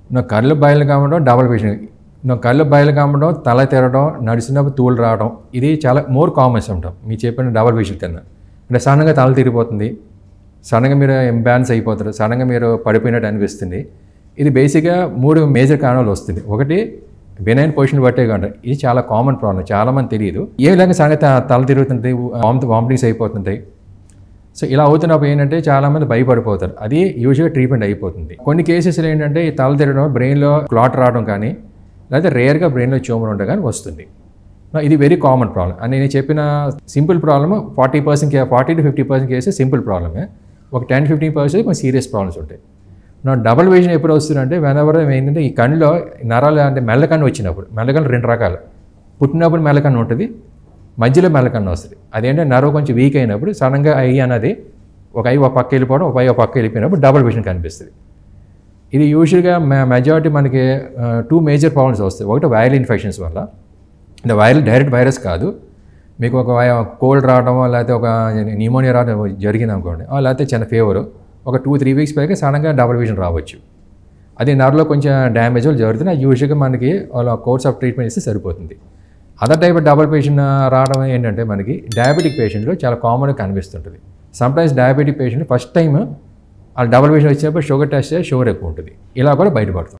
నా కళ్ళు బయలు కావడం డబల్ విజన్ నా కళ్ళు బయలు కావడం తల తిరగడం నడిచినప్పుడు తూలు రావడం ఇది చాలా మోర్ కామన్ సిమ్టమ్ మీరు చెప్పిన డబల్ విజన్ కన్నా అంటే సడన్గా తల తిరిగిపోతుంది సడన్గా మీరు ఇంబ్యాలెన్స్ అయిపోతారు సడన్గా మీరు పడిపోయినట్టు అనిపిస్తుంది ఇది బేసిక్గా మూడు మేజర్ కారణాలు వస్తుంది ఒకటి బెనైన్ పొజిషన్ బట్టే కాదు ఇది చాలా కామన్ ప్రాబ్లం చాలామంది తెలియదు ఏ విధంగా సడన్గా త- తల తిరుగుతుంటాయి వామిట్ వామిటింగ్స్ అయిపోతుంటాయి సో ఇలా అవుతున్నప్పుడు ఏంటంటే చాలామంది భయపడిపోతారు అది యూజువల్గా ట్రీట్మెంట్ అయిపోతుంది కొన్ని కేసెస్లో ఏంటంటే ఈ తల తిరగడం బ్రెయిన్లో క్లాట్ రావడం కానీ లేకపోతే రేర్గా బ్రెయిన్లో ట్యూమర్ ఉండడం కానీ వస్తుంది నా ఇది వెరీ కామన్ ప్రాబ్లం అని నేను చెప్పిన simple problem forty percent forty to fifty percent cases simple ప్రాబ్లమే ఒక టెన్ ఫిఫ్టీన్ పర్సెంట్ కొంచెం సీరియస్ ప్రాబ్లమ్స్ ఉంటాయి నా డబుల్ విజన్ ఎప్పుడు వస్తుందంటే వెనవర్ ఏంటంటే ఈ కన్నులో నరాలు అంటే మెల్లకన్ను వచ్చినప్పుడు మెల్లకన్ను రెండు రకాలు పుట్టినప్పుడు మెల్లకన్ను ఉంటుంది మధ్యలో మెల్లకన్ను వస్తుంది అదేంటే నరవ కొంచెం వీక్ అయినప్పుడు సడన్గా ఐ అన్నది ఒక ఐ ఒక పక్క వెళ్ళిపోవడం ఒక ఐ ఒక పక్క వెళ్ళిపోయినప్పుడు డబుల్ విజన్ కనిపిస్తుంది ఇది యూజువల్గా మెజారిటీ మనకి టూ మేజర్ ప్రాబ్లమ్స్ వస్తాయి ఒకటి వైరల్ ఇన్ఫెక్షన్స్ వల్ల అంటే వైరల్ డైరెక్ట్ వైరస్ కాదు మీకు ఒక కోల్డ్ రావడమో లేకపోతే ఒక న్యూమోనియా రావడం జరిగింది అనుకోండి ఆ, లేకపోతే చిన్న ఫీవర్ ఒక టూ త్రీ వీక్స్ పైగా సడన్గా డబుల్ విజన్ రావచ్చు అది నర్వ్లో కొంచెం డ్యామేజ్ వల్ల జరుగుతుంది అది యూజువల్గా మనకి వాళ్ళ కోర్స్ ఆఫ్ ట్రీట్మెంట్ ఇస్తే సరిపోతుంది అదర్ టైప్ డబుల్ పేషెంట్ రావడం ఏంటంటే మనకి డయాబెటిక్ పేషెంట్లో చాలా కామన్గా కనిపిస్తుంటుంది sometimes diabetic patient first time ఆ డబుల్ విజన్ వచ్చినప్పుడు షుగర్ టెస్ట్ చేస్తే షుగర్ ఎక్కువ ఉంటుంది ఇలా కూడా బయటపడుతుంది